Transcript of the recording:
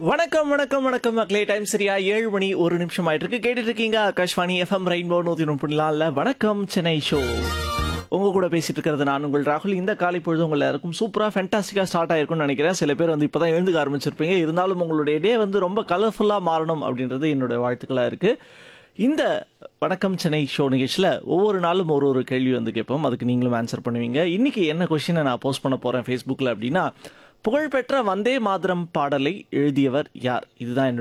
வணக்கம் வணக்கம் வணக்கம் மக்களே டைம் சரியா ஏழு மணி ஒரு நிமிஷம் ஆயிட்டு இருக்கு கேட்டுட்டு இருக்கீங்க ஆகாஷ்வாணி எஃப்எம் ரெயின்போ நூத்தி முப்பதுல வணக்கம் சென்னை ஷோ உங்க கூட பேசிட்டு இருக்கிறது நான் உங்கள் ராகுல் இந்த காலை பொழுது உங்கள் எல்லாருக்கும் சூப்பரா ஃபென்டாஸ்டிக்கா ஸ்டார்ட் ஆயிருக்கும்னு நினைக்கிறேன் சில பேர் வந்து இப்பதான் எழுந்துக்க ஆரம்பிச்சிருப்பீங்க இருந்தாலும் உங்களுடைய டே வந்து ரொம்ப கலர்ஃபுல்லா மாறணும் அப்படின்றது என்னுடைய வாழ்த்துக்களா இருக்கு இந்த வணக்கம் சென்னை ஷோ நிகழ்ச்சியில் ஒவ்வொரு நாளும் ஒரு ஒரு கேள்வி வந்து கேட்போம் அதுக்கு நீங்களும் ஆன்சர் பண்ணுவீங்க இன்னைக்கு என்ன கொஸ்டினை நான் போஸ்ட் பண்ண போறேன் ஃபேஸ்புக்கில் அப்படின்னா புகழ்பெற்ற வந்தே மாதரம் பாடலை எழுதியவர் யார் இதுதான் என்னுடைய